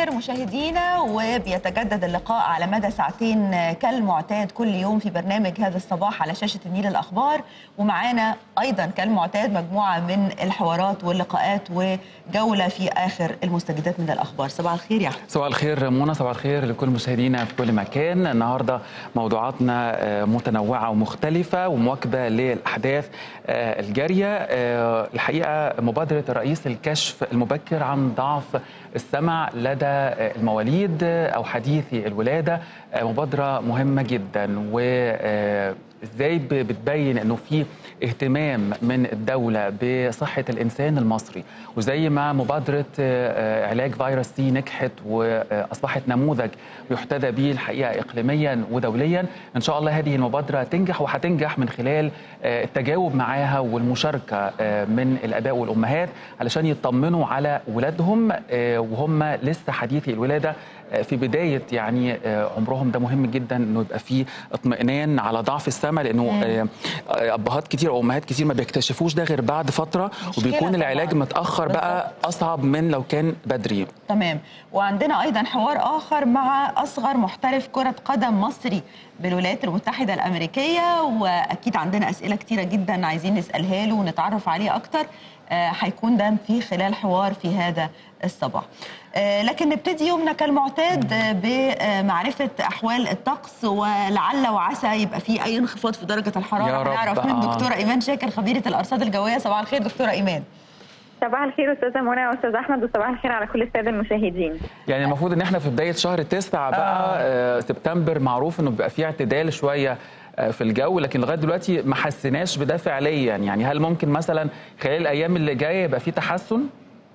الخير مشاهدينا وبيتجدد اللقاء على مدى ساعتين كالمعتاد كل يوم في برنامج هذا الصباح على شاشة النيل الأخبار ومعانا أيضا كالمعتاد مجموعة من الحوارات واللقاءات وجولة في آخر المستجدات من الأخبار صباح الخير يا أحمد صباح الخير منى صباح الخير لكل مشاهدينا في كل مكان النهارده موضوعاتنا متنوعه ومختلفه ومواكبه للاحداث الجاريه الحقيقه مبادره الرئيس الكشف المبكر عن ضعف السمع لدى المواليد او حديثي الولاده مبادره مهمه جدا وازاي بتبين انه في اهتمام من الدولة بصحة الإنسان المصري وزي ما مبادرة علاج فيروس سي نجحت وأصبحت نموذج يحتذى به الحقيقة إقليميا ودوليا إن شاء الله هذه المبادرة تنجح وهتنجح من خلال التجاوب معاها والمشاركة من الآباء والأمهات علشان يطمنوا على ولادهم وهم لسه حديثي الولادة في بداية يعني عمرهم ده مهم جدا انه يبقى فيه اطمئنان على ضعف السمع لانه ابهات كتير او امهات كتير ما بيكتشفوش ده غير بعد فتره وبيكون العلاج طبعا. متاخر بقى اصعب من لو كان بدري تمام وعندنا ايضا حوار اخر مع اصغر محترف كره قدم مصري بالولايات المتحده الامريكيه واكيد عندنا اسئله كتيره جدا عايزين نسالها له ونتعرف عليه اكتر هيكون ده في خلال حوار في هذا الصباح لكن نبتدي يومنا كالمعتاد بمعرفة أحوال الطقس ولعل وعسى يبقى في أي انخفاض في درجة الحرارة هنعرف من دكتورة إيمان شاكر خبيرة الأرصاد الجوية صباح الخير دكتورة إيمان صباح الخير استاذه منى واستاذ احمد وصباح الخير على كل الساده المشاهدين يعني المفروض ان احنا في بدايه شهر تسعة بقى آه. سبتمبر معروف انه بيبقى فيه اعتدال شويه في الجو لكن لغايه دلوقتي ما حسيناش بده فعليا يعني هل ممكن مثلا خلال الايام اللي جايه يبقى في تحسن؟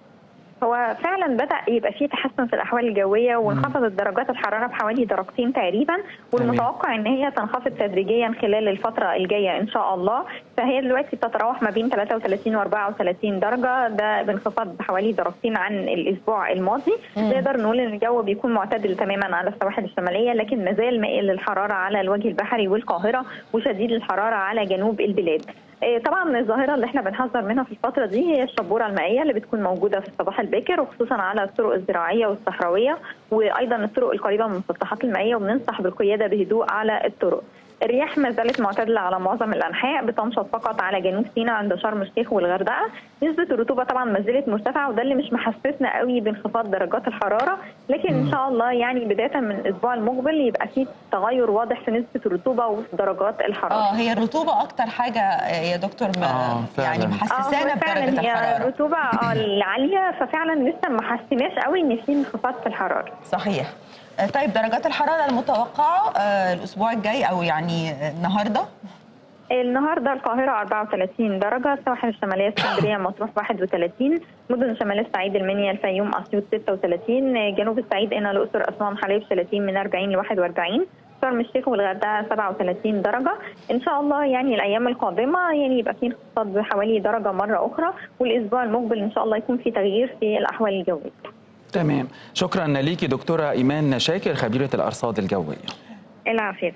هو فعلا بدا يبقى فيه تحسن في الاحوال الجويه وانخفضت درجات الحراره بحوالي درجتين تقريبا والمتوقع ان هي تنخفض تدريجيا خلال الفتره الجايه ان شاء الله فهي دلوقتي بتتراوح ما بين 33 و 34 درجه ده بانخفاض بحوالي درجتين عن الاسبوع الماضي نقدر نقول ان الجو بيكون معتدل تماما على السواحل الشماليه لكن ما زال مائل للحراره على الوجه البحري والقاهره وشديد الحراره على جنوب البلاد طبعا الظاهره اللي احنا بنحذر منها في الفتره دي هي الشبوره المائيه اللي بتكون موجوده في الصباح الباكر وخصوصا على الطرق الزراعيه والصحراويه وايضا الطرق القريبه من المسطحات المائيه وبننصح بالقياده بهدوء على الطرق. الرياح ما زالت معتدله على معظم الانحاء بتنشط فقط على جنوب سيناء عند شرم الشيخ والغردقه نسبه الرطوبه طبعا ما زالت مرتفعه وده اللي مش محسسنا قوي بانخفاض درجات الحراره لكن ان شاء الله يعني بدايه من الاسبوع المقبل يبقى في تغير واضح في نسبه الرطوبه وفي درجات الحراره اه هي الرطوبه اكتر حاجه يا دكتور ما آه يعني محسسانا آه بدرجه الحراره الرطوبه اه العاليه ففعلا لسه ما حسيناش قوي ان في انخفاض في الحراره صحيح طيب درجات الحراره المتوقعه الاسبوع الجاي او يعني النهارده النهارده القاهره 34 درجه السواحل الشماليه اسكندريه مطروح 31 مدن شمال الصعيد المنيا الفيوم اسيوط 36 جنوب الصعيد هنا الاقصر اسوان حليب 30 من 40 ل 41 شرم الشيخ والغردقه 37 درجه ان شاء الله يعني الايام القادمه يعني يبقى في انخفاض بحوالي درجه مره اخرى والاسبوع المقبل ان شاء الله يكون في تغيير في الاحوال الجويه تمام شكرا ليكي دكتوره ايمان شاكر خبيره الارصاد الجويه العافيه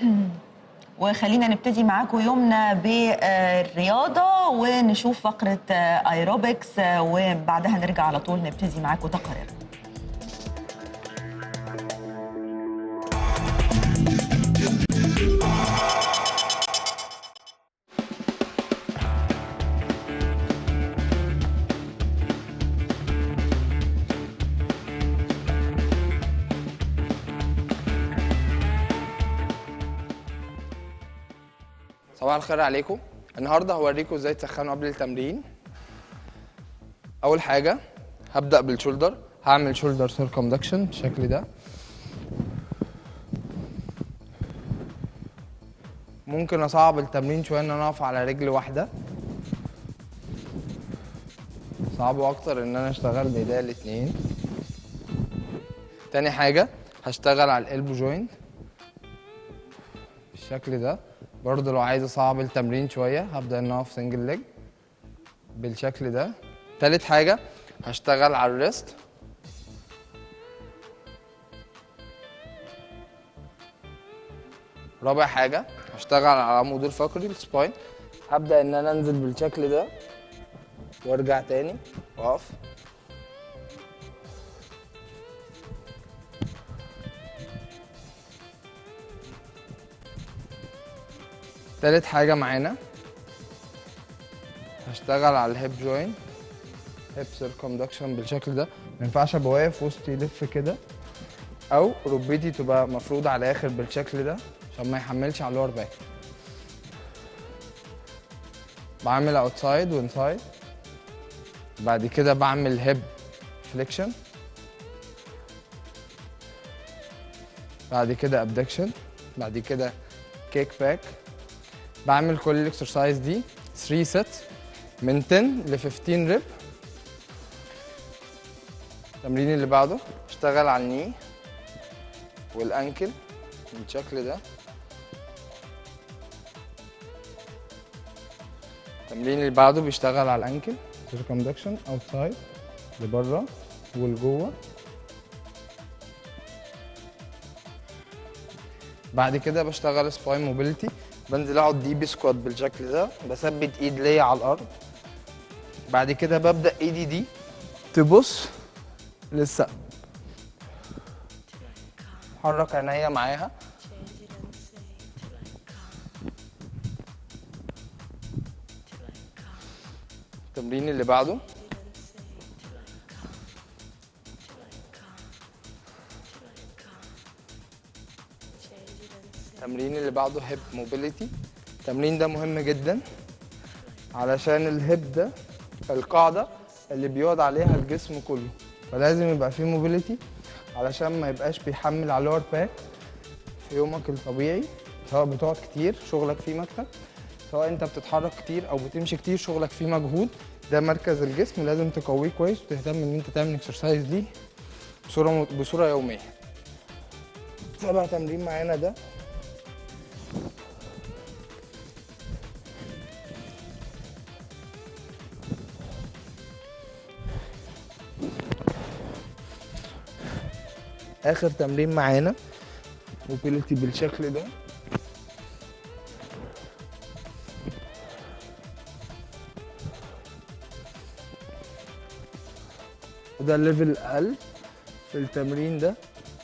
وخلينا نبتدي معاكم يومنا بالرياضه ونشوف فقره ايروبكس وبعدها نرجع على طول نبتدي معاكم تقارير صباح الخير عليكم النهارده هوريكم ازاي تسخنوا قبل التمرين اول حاجه هبدا بالشولدر هعمل شولدر سيركمدكشن بالشكل ده ممكن اصعب التمرين شويه ان انا اقف على رجل واحده صعبه اكتر ان انا اشتغل بايديا الاتنين تاني حاجه هشتغل على الالبو جوينت بالشكل ده برضه لو عايز اصعب التمرين شويه هبدا ان اقف سنجل ليج بالشكل ده تالت حاجه هشتغل على الريست رابع حاجه هشتغل على العمود الفقري السباين هبدا ان انا انزل بالشكل ده وارجع تاني واقف تالت حاجة معانا هشتغل على الهيب جوين هيب سيركمدكشن بالشكل ده ما ينفعش ابقى واقف وسطي يلف كده او ركبتي تبقى مفروضة على الاخر بالشكل ده عشان ما يحملش على اللور باك بعمل اوتسايد وانسايد بعد كده بعمل هيب فليكشن بعد كده ابدكشن بعد كده كيك باك بعمل كل الاكسرسايز دي 3 سيت من 10 ل 15 ريب التمرين اللي بعده اشتغل على الني والانكل بالشكل ده التمرين اللي بعده بيشتغل على الانكل سيركمدكشن اوتسايد لبره ولجوه بعد كده بشتغل سباين موبيليتي بنزل اقعد ديب سكوات بالشكل ده بثبت ايد ليا على الارض بعد كده ببدا ايدي دي تبص للسقف حرك عينيا معاها التمرين اللي بعده التمرين اللي بعده هيب موبيليتي التمرين ده مهم جدا علشان الهيب ده القاعدة اللي بيقعد عليها الجسم كله فلازم يبقى فيه موبيليتي علشان ما يبقاش بيحمل على اللور باك في يومك الطبيعي سواء بتقعد كتير شغلك فيه مكتب سواء انت بتتحرك كتير او بتمشي كتير شغلك فيه مجهود ده مركز الجسم لازم تقويه كويس وتهتم ان انت تعمل اكسرسايز دي بصوره بصوره يوميه سابع تمرين معانا ده اخر تمرين معانا موبيليتي بالشكل ده وده الليفل الاقل في التمرين ده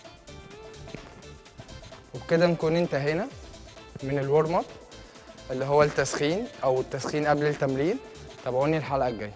وبكده نكون انتهينا من الورم اب اللي هو التسخين او التسخين قبل التمرين تابعوني الحلقه الجايه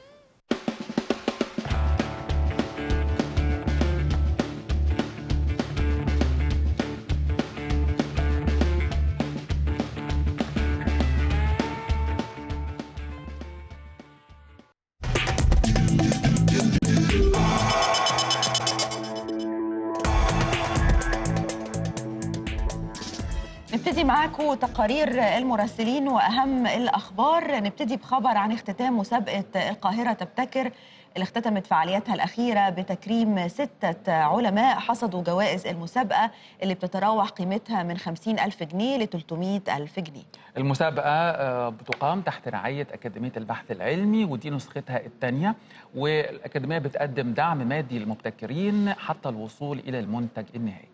نبتدي معاكم تقارير المراسلين واهم الاخبار نبتدي بخبر عن اختتام مسابقه القاهره تبتكر اللي اختتمت فعالياتها الاخيره بتكريم سته علماء حصدوا جوائز المسابقه اللي بتتراوح قيمتها من 50 ألف جنيه ل 300 ألف جنيه المسابقة آه، بتقام تحت رعاية أكاديمية البحث العلمي ودي نسختها الثانية والأكاديمية بتقدم دعم مادي للمبتكرين حتى الوصول إلى المنتج النهائي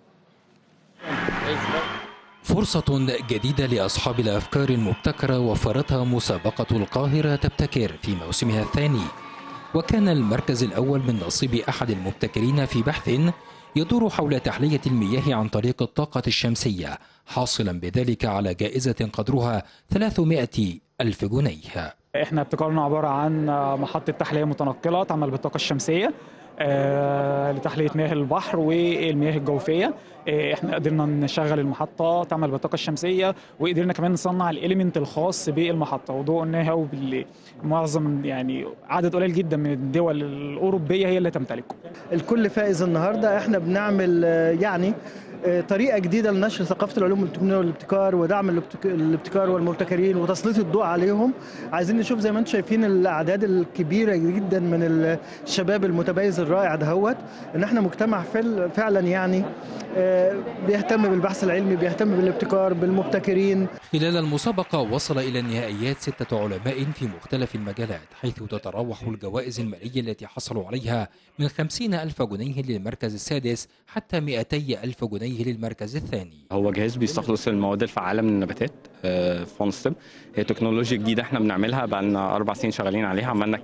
فرصة جديدة لأصحاب الأفكار المبتكرة وفرتها مسابقة القاهرة تبتكر في موسمها الثاني وكان المركز الأول من نصيب أحد المبتكرين في بحث يدور حول تحلية المياه عن طريق الطاقة الشمسية حاصلا بذلك على جائزة قدرها 300 ألف جنيه احنا ابتكارنا عباره عن محطه تحليه متنقله تعمل بالطاقه الشمسيه آه، لتحليه مياه البحر والمياه الجوفيه آه، احنا قدرنا نشغل المحطه تعمل بالطاقه الشمسيه وقدرنا كمان نصنع الاليمنت الخاص بالمحطه وده قلناها ومعظم يعني عدد قليل جدا من الدول الاوروبيه هي اللي تمتلكه الكل فائز النهارده احنا بنعمل آه، يعني آه، طريقه جديده لنشر ثقافه العلوم والتكنولوجيا والابتكار ودعم الابتك- الابتكار والمبتكرين وتسليط الضوء عليهم عايزين نشوف زي ما انتم شايفين الاعداد الكبيره جدا من الشباب المتميز الرائع دهوت ان احنا مجتمع فل- فعلا يعني آه، بيهتم بالبحث العلمي بيهتم بالابتكار بالمبتكرين خلال المسابقة وصل إلى النهائيات ستة علماء في مختلف المجالات حيث تتراوح الجوائز المالية التي حصلوا عليها من 50 ألف جنيه للمركز السادس حتى 200 ألف جنيه للمركز الثاني هو جهاز بيستخلص المواد الفعاله من النباتات فونستم هي تكنولوجيا جديده احنا بنعملها بقى لنا اربع سنين شغالين عليها عملنا كذا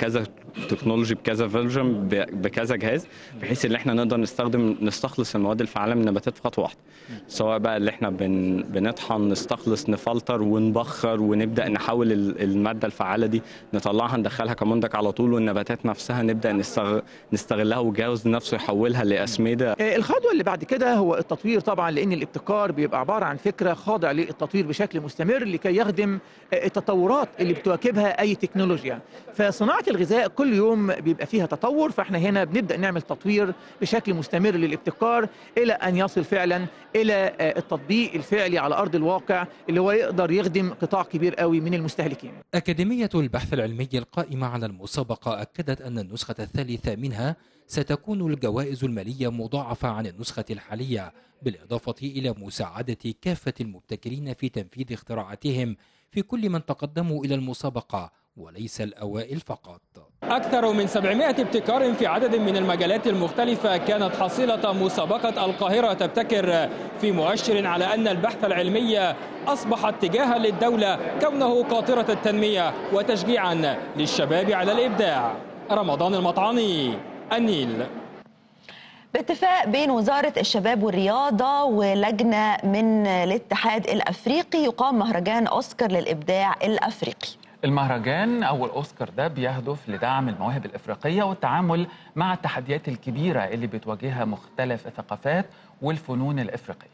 تكنولوجي بكذا فيرجن بكذا جهاز بحيث ان احنا نقدر نستخدم نستخلص المواد الفعاله من النباتات في خطوه واحده سواء بقى اللي احنا بن بنطحن نستخلص نفلتر ونبخر ونبدا نحول ال- الماده الفعاله دي نطلعها ندخلها كمنتج على طول والنباتات نفسها نبدا نستغ... نستغلها والجهاز نفسه يحولها لاسمده آه، الخطوة اللي بعد كده هو التطوير طبعا لأن الابتكار بيبقى عبارة عن فكرة خاضع للتطوير بشكل مستمر لكي يخدم آه، التطورات اللي بتواكبها أي تكنولوجيا فصناعة الغذاء كل يوم بيبقى فيها تطور فاحنا هنا بنبدأ نعمل تطوير بشكل مستمر للابتكار إلى أن يصل فعلا إلى آه، التطبيق الفعلي على أرض الواقع اللي هو يقدر يخدم قطاع كبير قوي من المستهلكين أكاديمية البحث العلمي القائمة على المسابقة أكدت أن النسخة الثالثة منها ستكون الجوائز المالية مضاعفة عن النسخة الحالية بالإضافة إلى مساعدة كافة المبتكرين في تنفيذ اختراعاتهم في كل من تقدموا إلى المسابقة وليس الأوائل فقط أكثر من 700 ابتكار في عدد من المجالات المختلفة كانت حصيلة مسابقة القاهرة تبتكر في مؤشر على أن البحث العلمي أصبح اتجاها للدولة كونه قاطرة التنمية وتشجيعا للشباب على الإبداع رمضان المطعمي النيل باتفاق بين وزارة الشباب والرياضة ولجنة من الاتحاد الأفريقي يقام مهرجان أوسكار للإبداع الأفريقي المهرجان او الاوسكار ده بيهدف لدعم المواهب الافريقيه والتعامل مع التحديات الكبيره اللي بتواجهها مختلف الثقافات والفنون الافريقيه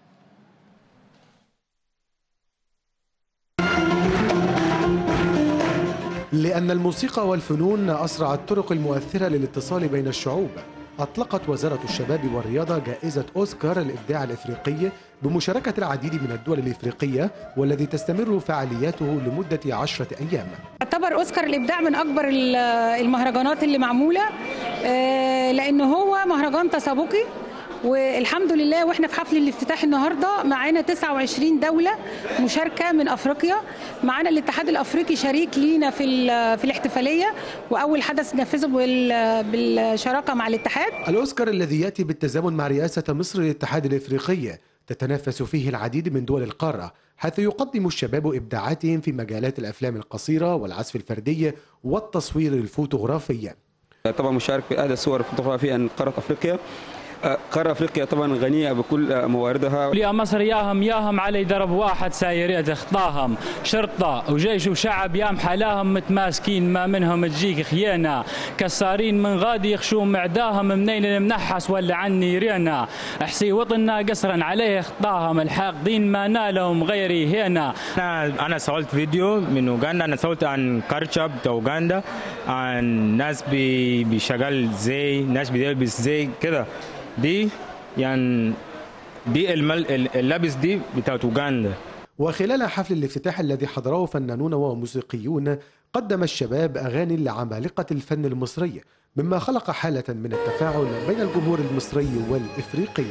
لأن الموسيقى والفنون أسرع الطرق المؤثرة للاتصال بين الشعوب أطلقت وزارة الشباب والرياضة جائزة أوسكار الإبداع الإفريقي بمشاركة العديد من الدول الإفريقية والذي تستمر فعالياته لمدة عشرة أيام يعتبر اوسكار الابداع من اكبر ال- المهرجانات اللي معموله آه، لان هو مهرجان تسابقي والحمد لله واحنا في حفل الافتتاح النهارده معانا 29 دوله مشاركه من افريقيا معانا الاتحاد الافريقي شريك لينا في ال- في الاحتفاليه واول حدث نفذه بال- بالشراكه مع الاتحاد الأوسكار الذي يأتي بالتزامن مع رئاسة مصر للاتحاد الإفريقي تتنافس فيه العديد من دول القارة حيث يقدم الشباب إبداعاتهم في مجالات الأفلام القصيرة والعزف الفردي والتصوير الفوتوغرافي طبعا مشارك في احدى الصور الفوتوغرافيه عن قاره افريقيا آه، قاره افريقيا طبعا غنيه بكل آه، مواردها يا مصر ياهم ياهم علي درب واحد ساير اخطاهم شرطة وجيش وشعب يام حلاهم متماسكين ما منهم تجيك خيانة كسارين من غادي يخشون معداهم منين المنحس ولا عني رينا احسي وطننا قصرا عليه خطاهم الحاقدين ما نالهم غيري هنا انا انا سويت فيديو من اوغندا انا سويت عن كارتشا بتاع اوغندا عن ناس بي- بيشغل زي ناس بيلبس زي كده دي يعني دي المل... اللبس دي بتاعت اوغندا وخلال حفل الافتتاح الذي حضره فنانون وموسيقيون قدم الشباب أغاني لعمالقة الفن المصري مما خلق حالة من التفاعل بين الجمهور المصري والإفريقي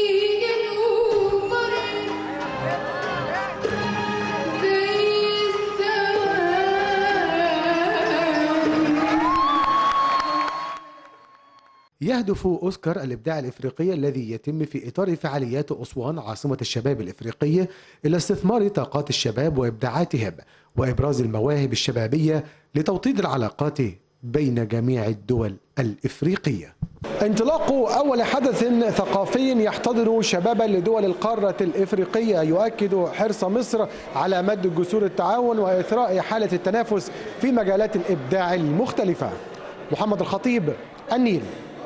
يهدف أوسكار الإبداع الإفريقي الذي يتم في إطار فعاليات أسوان عاصمة الشباب الإفريقي إلى استثمار طاقات الشباب وإبداعاتهم وإبراز المواهب الشبابية لتوطيد العلاقات بين جميع الدول الإفريقية انطلاق أول حدث ثقافي يحتضن شبابا لدول القارة الإفريقية يؤكد حرص مصر على مد جسور التعاون وإثراء حالة التنافس في مجالات الإبداع المختلفة محمد الخطيب النيل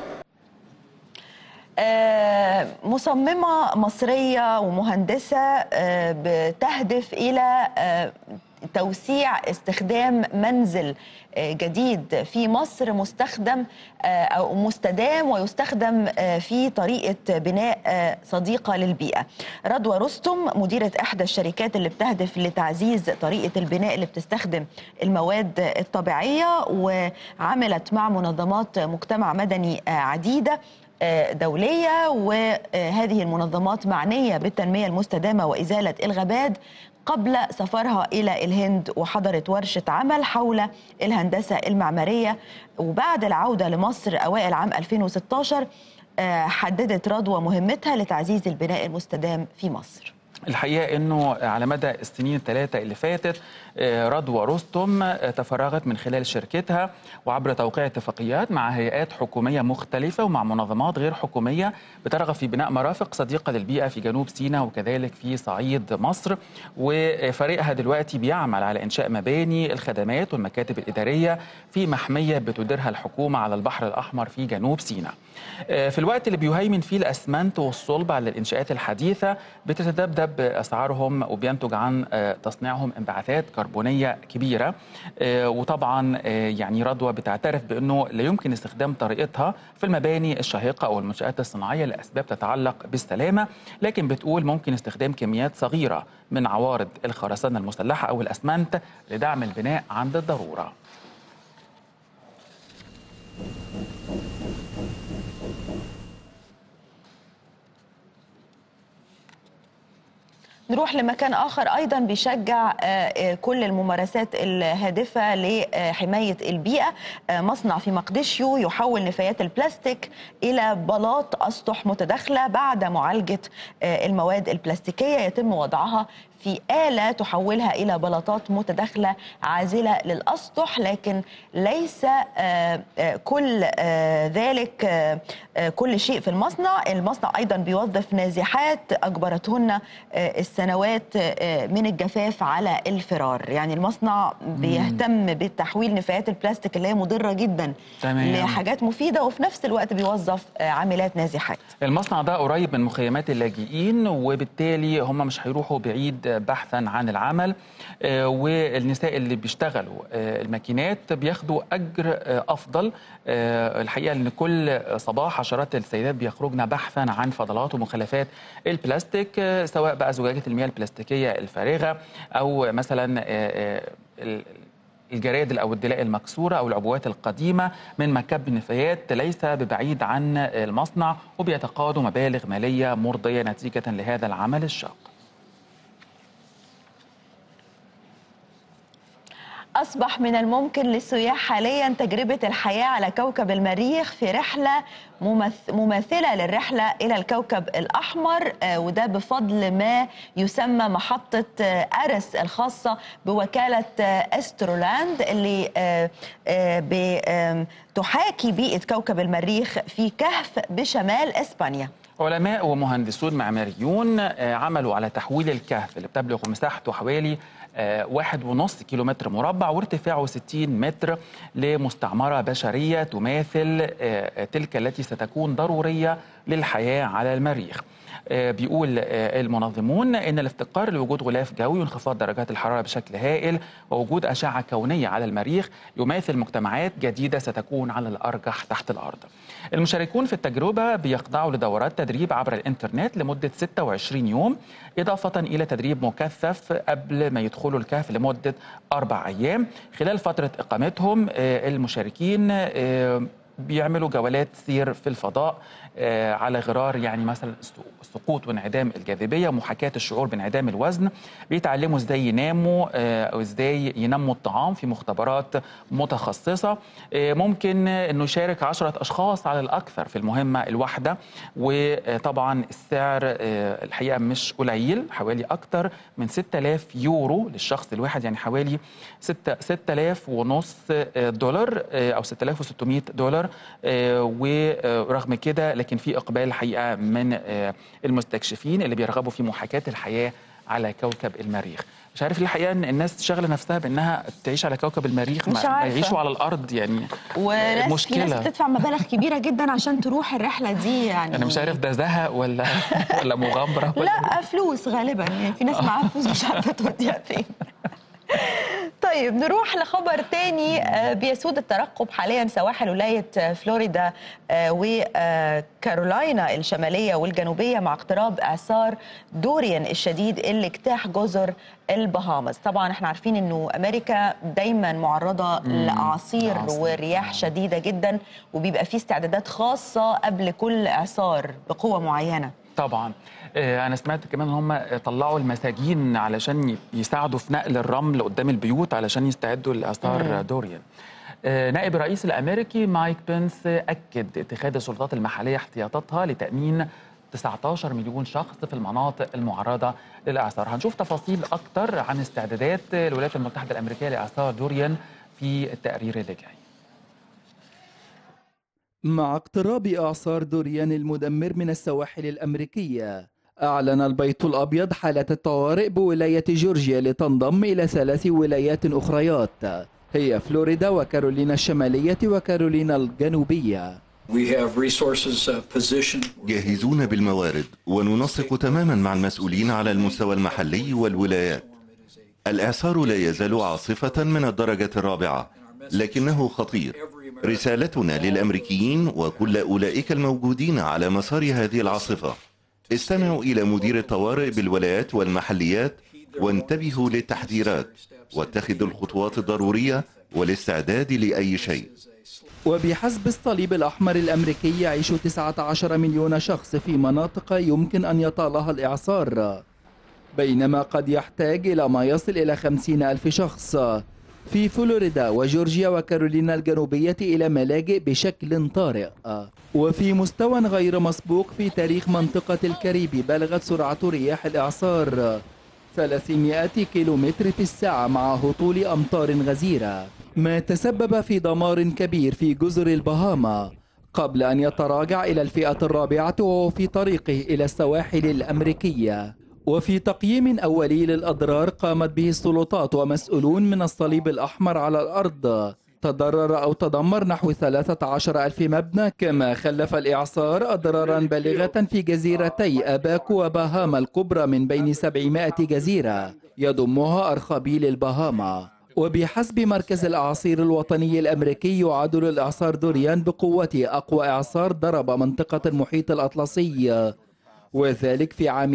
آه، مصممة مصرية ومهندسة آه، بتهدف إلى آه، توسيع استخدام منزل آه، جديد في مصر مستخدم آه، أو مستدام ويستخدم آه، في طريقة بناء آه، صديقة للبيئة رضوى رستم مديرة إحدى الشركات اللي بتهدف لتعزيز طريقة البناء اللي بتستخدم المواد الطبيعية وعملت مع منظمات مجتمع مدني آه، عديدة آه، دولية وهذه المنظمات معنية بالتنمية المستدامة وإزالة الغابات قبل سفرها إلى الهند وحضرت ورشة عمل حول الهندسة المعمارية وبعد العودة لمصر أوائل عام 2016 آه، حددت رضوى مهمتها لتعزيز البناء المستدام في مصر الحقيقه انه على مدى السنين الثلاثه اللي فاتت آه، رضوى رستم آه، تفرغت من خلال شركتها وعبر توقيع اتفاقيات مع هيئات حكوميه مختلفه ومع منظمات غير حكوميه بترغب في بناء مرافق صديقه للبيئه في جنوب سيناء وكذلك في صعيد مصر وفريقها دلوقتي بيعمل على انشاء مباني الخدمات والمكاتب الاداريه في محميه بتديرها الحكومه على البحر الاحمر في جنوب سيناء. آه، في الوقت اللي بيهيمن فيه الاسمنت والصلب على الانشاءات الحديثه بتتذبذب اسعارهم وبينتج عن آه، تصنيعهم انبعاثات كربونيه كبيره آه، وطبعا آه، يعني رضوى بتعترف بانه لا يمكن استخدام طريقتها في المباني الشاهقه او المنشات الصناعيه لاسباب تتعلق بالسلامه لكن بتقول ممكن استخدام كميات صغيره من عوارض الخرسانه المسلحه او الاسمنت لدعم البناء عند الضروره نروح لمكان آخر أيضا بيشجع آه، آه، كل الممارسات الهادفة لحماية البيئة آه، مصنع في مقدشيو يحول نفايات البلاستيك إلى بلاط أسطح متداخلة بعد معالجة آه، المواد البلاستيكية يتم وضعها في آلة تحولها إلى بلاطات متداخلة عازلة للأسطح لكن ليس آه، آه، كل آه، ذلك آه، آه، كل شيء في المصنع المصنع أيضا بيوظف نازحات أجبرتهن آه، السنوات آه، من الجفاف على الفرار يعني المصنع بيهتم بتحويل نفايات البلاستيك اللي هي مضرة جدا تمام. لحاجات مفيدة وفي نفس الوقت بيوظف آه، عاملات نازحات المصنع ده قريب من مخيمات اللاجئين وبالتالي هم مش هيروحوا بعيد بحثا عن العمل آه، والنساء اللي بيشتغلوا آه، الماكينات بياخدوا اجر آه، افضل آه، الحقيقه ان كل صباح عشرات السيدات بيخرجن بحثا عن فضلات ومخلفات البلاستيك آه، سواء بقى زجاجه المياه البلاستيكيه الفارغه او مثلا آه، آه، ال- الجرادل او الدلاء المكسوره او العبوات القديمه من مكب النفايات ليس ببعيد عن المصنع وبيتقاضوا مبالغ ماليه مرضيه نتيجه لهذا العمل الشاق. أصبح من الممكن للسياح حاليا تجربة الحياة على كوكب المريخ في رحلة ممث- مماثلة للرحلة إلى الكوكب الأحمر آه، وده بفضل ما يسمى محطة آه، أرس الخاصة بوكالة آه، أسترولاند اللي آه، آه، ب- آم، تحاكي بيئة كوكب المريخ في كهف بشمال إسبانيا علماء ومهندسون معماريون آه، عملوا على تحويل الكهف اللي بتبلغ مساحته حوالي آه، واحد ونص كيلومتر مربع وارتفاعه 60 متر لمستعمرة بشرية تماثل آه، تلك التي ستكون ضرورية للحياة على المريخ آه، بيقول آه، المنظمون ان الافتقار لوجود غلاف جوي وانخفاض درجات الحراره بشكل هائل ووجود اشعه كونيه على المريخ يماثل مجتمعات جديده ستكون على الارجح تحت الارض. المشاركون في التجربه بيخضعوا لدورات تدريب عبر الانترنت لمده 26 يوم اضافه الى تدريب مكثف قبل ما يدخلوا الكهف لمده اربع ايام. خلال فتره اقامتهم آه، المشاركين آه، بيعملوا جولات سير في الفضاء آه، على غرار يعني مثلا سقوط وانعدام الجاذبيه ومحاكاه الشعور بانعدام الوزن بيتعلموا ازاي يناموا آه، او ازاي ينموا الطعام في مختبرات متخصصه آه، ممكن انه يشارك عشرة اشخاص على الاكثر في المهمه الواحده وطبعا السعر آه، الحقيقه مش قليل حوالي اكثر من 6000 يورو للشخص الواحد يعني حوالي 6 6000 ونص آه، دولار آه، او 6600 دولار آه، ورغم كده لكن في اقبال الحقيقه من آه، المستكشفين اللي بيرغبوا في محاكاه الحياه على كوكب المريخ مش عارف ليه الحقيقه ان الناس شغله نفسها بانها تعيش على كوكب المريخ مش ما- ما عارفة. يعيشوا على الارض يعني وناس في مشكلة. ناس بتدفع مبالغ كبيرة جدا عشان تروح الرحلة دي يعني انا مش عارف ده زهق ولا ولا مغامره ولا لا فلوس غالبا يعني في ناس معاها فلوس مش عارفه توديها فين طيب نروح لخبر تاني آه، بيسود الترقب حاليا سواحل ولاية آه، فلوريدا آه، وكارولاينا الشمالية والجنوبية مع اقتراب إعصار دوريان الشديد اللي اجتاح جزر البهامز طبعا احنا عارفين انه امريكا دايما معرضة مم، لأعاصير لأعاصير. ورياح شديدة جدا وبيبقى في استعدادات خاصة قبل كل إعصار بقوة معينة طبعا آه، انا سمعت كمان ان هم طلعوا المساجين علشان ي- يساعدوا في نقل الرمل قدام البيوت علشان يستعدوا لاثار مم. دوريان آه، نائب الرئيس الامريكي مايك بنس اكد اتخاذ السلطات المحليه احتياطاتها لتامين 19 مليون شخص في المناطق المعرضة للإعصار هنشوف تفاصيل أكتر عن استعدادات الولايات المتحدة الأمريكية لإعصار دوريان في التقرير اللي جاي مع اقتراب إعصار دوريان المدمر من السواحل الأمريكية أعلن البيت الأبيض حالة الطوارئ بولاية جورجيا لتنضم إلى ثلاث ولايات أخريات هي فلوريدا وكارولينا الشمالية وكارولينا الجنوبية جاهزون بالموارد وننسق تماما مع المسؤولين على المستوى المحلي والولايات الإعصار لا يزال عاصفة من الدرجة الرابعة لكنه خطير رسالتنا للأمريكيين وكل أولئك الموجودين على مسار هذه العاصفة استمعوا إلى مدير الطوارئ بالولايات والمحليات وانتبهوا للتحذيرات واتخذوا الخطوات الضرورية والاستعداد لأي شيء وبحسب الصليب الأحمر الأمريكي يعيش 19 مليون شخص في مناطق يمكن أن يطالها الإعصار بينما قد يحتاج إلى ما يصل إلى 50 ألف شخص في فلوريدا وجورجيا وكارولينا الجنوبية إلى ملاجئ بشكل طارئ وفي مستوى غير مسبوق في تاريخ منطقة الكاريبي بلغت سرعة رياح الإعصار 300 كيلومتر في الساعة مع هطول أمطار غزيرة ما تسبب في دمار كبير في جزر البهاما قبل أن يتراجع إلى الفئة الرابعة وهو في طريقه إلى السواحل الأمريكية وفي تقييم أولي للأضرار قامت به السلطات ومسؤولون من الصليب الأحمر على الأرض تضرر أو تدمر نحو 13 ألف مبنى كما خلف الإعصار أضرارا بالغة في جزيرتي أباكو وباهاما الكبرى من بين 700 جزيرة يضمها أرخبيل البهاما وبحسب مركز الأعاصير الوطني الأمريكي يعادل الإعصار دوريان بقوته أقوى إعصار ضرب منطقة المحيط الأطلسي وذلك في عام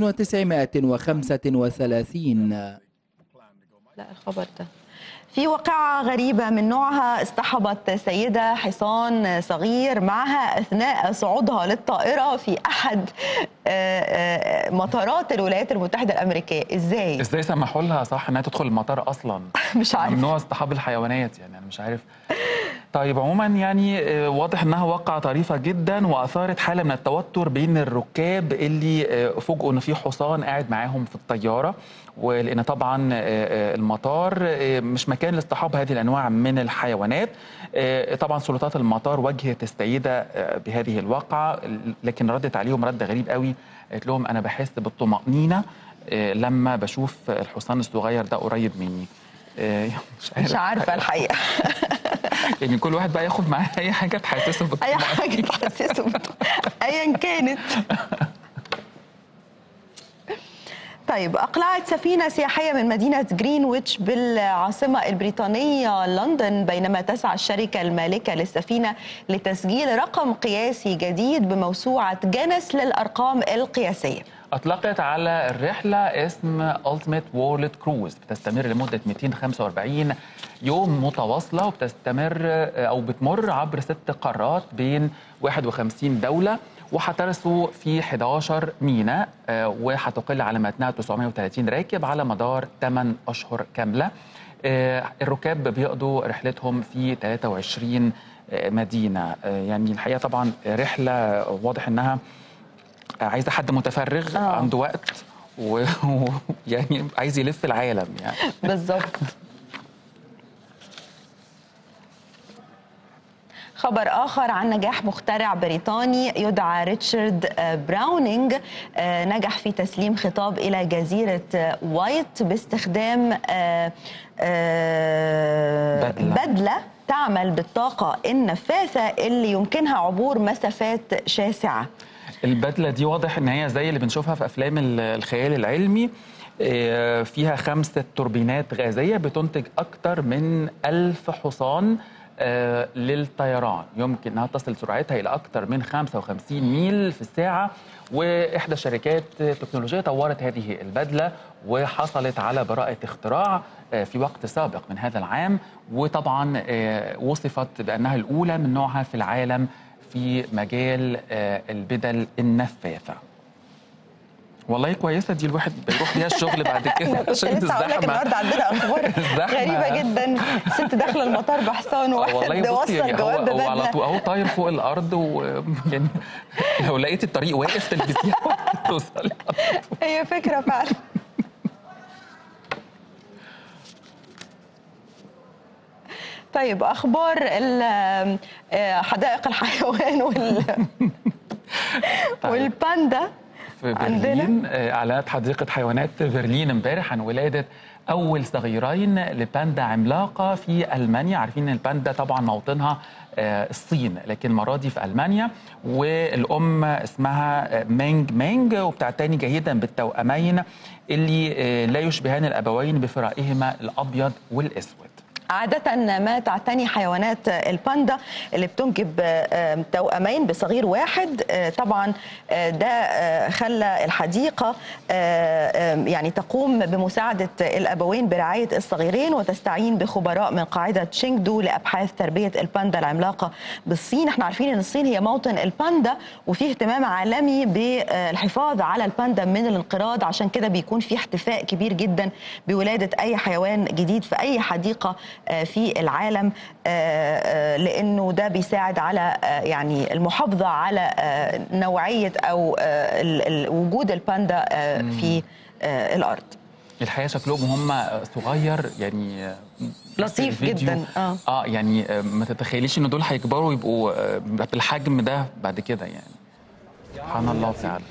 1935 لا الخبر ده في واقعة غريبة من نوعها اصطحبت سيدة حصان صغير معها أثناء صعودها للطائرة في أحد مطارات الولايات المتحدة الأمريكية إزاي؟ ازاي سمحوا لها صح انها تدخل المطار اصلا مش عارف ممنوع اصطحاب الحيوانات يعني انا مش عارف طيب عموما يعني آه، واضح انها واقعه طريفه جدا واثارت حاله من التوتر بين الركاب اللي آه، فوجئوا ان في حصان قاعد معاهم في الطياره ولان طبعا آه، آه، المطار آه، مش مكان لاصطحاب هذه الانواع من الحيوانات آه، طبعا سلطات المطار واجهت السيده آه، بهذه الواقعه لكن ردت عليهم رد غريب قوي قالت لهم انا بحس بالطمانينه آه، لما بشوف الحصان الصغير ده قريب مني آه، مش عارف مش عارفة الحقيقة يعني كل واحد بقى ياخد معاه اي حاجه تحسسه أي بالطمأنينة. حاجة تحسسه بت- أيا كانت طيب أقلعت سفينة سياحية من مدينة جرينويتش بالعاصمة البريطانية لندن بينما تسعى الشركة المالكة للسفينة لتسجيل رقم قياسي جديد بموسوعة جينيس للأرقام القياسية اطلقت على الرحله اسم Ultimate World Cruise بتستمر لمده 245 يوم متواصله وبتستمر او بتمر عبر ست قارات بين 51 دوله وهترسوا في 11 ميناء آه، وهتقل على متنها 930 راكب على مدار 8 اشهر كامله آه، الركاب بيقضوا رحلتهم في 23 آه، مدينه آه، يعني الحقيقه طبعا رحله واضح انها عايزه حد متفرغ آه. عنده وقت ويعني عايز يلف العالم يعني بالظبط خبر آخر عن نجاح مخترع بريطاني يدعى ريتشارد آه، براونينج آه، نجح في تسليم خطاب إلى جزيرة آه، وايت باستخدام آه، آه، بدلة. بدلة تعمل بالطاقة النفاثة اللي يمكنها عبور مسافات شاسعة البدله دي واضح ان هي زي اللي بنشوفها في افلام ال- الخيال العلمي آه، فيها خمسة توربينات غازية بتنتج أكثر من ألف حصان آه، للطيران يمكن أنها تصل سرعتها إلى أكثر من 55 ميل في الساعة وإحدى شركات التكنولوجيا طورت هذه البدلة وحصلت على براءة اختراع آه، في وقت سابق من هذا العام وطبعا آه، وصفت بأنها الأولى من نوعها في العالم في مجال آه، البدل النفاثة والله كويسه دي الواحد بيروح بيها الشغل بعد كده كنت لسه هقول لك النهارده عندنا اخبار الزحمة. غريبه جدا ست داخله المطار بحصان واحد والله بصي وصل يعني هو, جواب هو على ببدله طول اهو طاير فوق الارض ويعني لو لقيت الطريق واقف تلبسيها توصلي هي فكره فعلا طيب اخبار ال- آه، حدائق الحيوان وال والباندا في عندنا؟ برلين آه، اعلنت حديقه حيوانات برلين امبارح عن ولاده اول صغيرين لباندا عملاقه في المانيا عارفين ان الباندا طبعا موطنها آه، الصين لكن المره دي في المانيا والام اسمها آه، مانج مانج وبتعتني جيدا بالتوأمين اللي آه، لا يشبهان الابوين بفرائهما الابيض والاسود عادة ما تعتني حيوانات الباندا اللي بتنجب آه، توأمين بصغير واحد آه، طبعا آه، ده آه، خلى الحديقة آه، آه، يعني تقوم بمساعدة الأبوين برعاية الصغيرين وتستعين بخبراء من قاعدة شينجدو لأبحاث تربية الباندا العملاقة بالصين احنا عارفين ان الصين هي موطن الباندا وفي اهتمام عالمي بالحفاظ على الباندا من الانقراض عشان كده بيكون في احتفاء كبير جدا بولادة أي حيوان جديد في أي حديقة آه، في العالم آه، آه، لأنه ده بيساعد على آه، يعني المحافظة على آه، نوعية أو آه، ال- ال- وجود الباندا آه، في آه، الأرض الحقيقه شكلهم هم صغير يعني آه، لطيف الفيديو- جدا اه اه يعني آه، ما تتخيليش ان دول هيكبروا يبقوا آه، بالحجم ده بعد كده يعني سبحان الله تعالى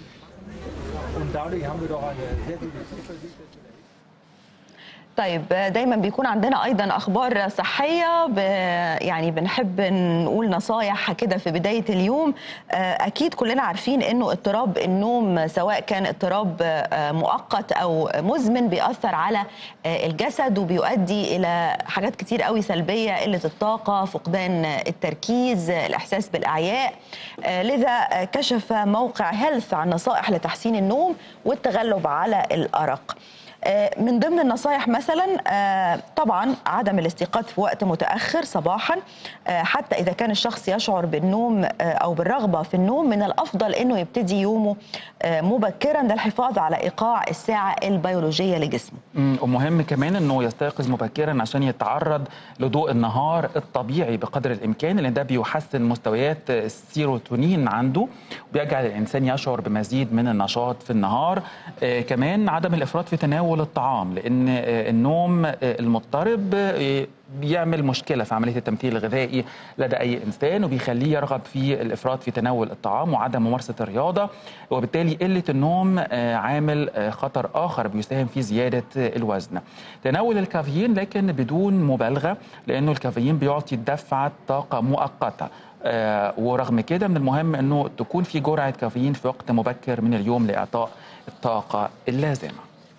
طيب دايما بيكون عندنا ايضا اخبار صحيه ب... يعني بنحب نقول نصايح كده في بدايه اليوم آه، اكيد كلنا عارفين انه اضطراب النوم سواء كان اضطراب آه، مؤقت او مزمن بيأثر على آه، الجسد وبيؤدي الى حاجات كتير قوي سلبيه قله الطاقه فقدان التركيز الاحساس بالاعياء آه، لذا آه، كشف موقع هيلث عن نصائح لتحسين النوم والتغلب على الارق آه، من ضمن النصايح مثلا آه، طبعا عدم الاستيقاظ في وقت متاخر صباحا آه، حتى اذا كان الشخص يشعر بالنوم آه، او بالرغبه في النوم من الافضل انه يبتدي يومه آه، مبكرا للحفاظ على ايقاع الساعه البيولوجيه لجسمه مم، ومهم كمان انه يستيقظ مبكرا عشان يتعرض لضوء النهار الطبيعي بقدر الامكان لان ده بيحسن مستويات السيروتونين عنده وبيجعل الانسان يشعر بمزيد من النشاط في النهار آه كمان عدم الافراط في تناول الطعام لان آه النوم آه المضطرب آه بيعمل مشكله في عمليه التمثيل الغذائي لدى اي انسان وبيخليه يرغب في الافراط في تناول الطعام وعدم ممارسه الرياضه وبالتالي قله النوم آه، عامل آه، خطر اخر بيساهم في زياده آه، الوزن. تناول الكافيين لكن بدون مبالغه لانه الكافيين بيعطي دفعه طاقه مؤقته. آه، ورغم كده من المهم انه تكون في جرعه كافيين في وقت مبكر من اليوم لاعطاء الطاقه اللازمه.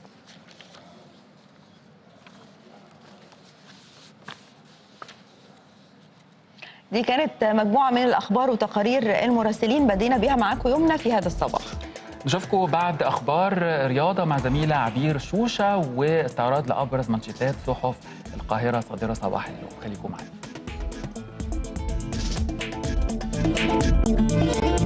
دي كانت مجموعه من الاخبار وتقارير المراسلين بدينا بيها معاكم يومنا في هذا الصباح نشوفكم بعد اخبار رياضه مع زميله عبير شوشه واستعراض لابرز منشطات صحف القاهره صادره صباح اليوم خليكم معانا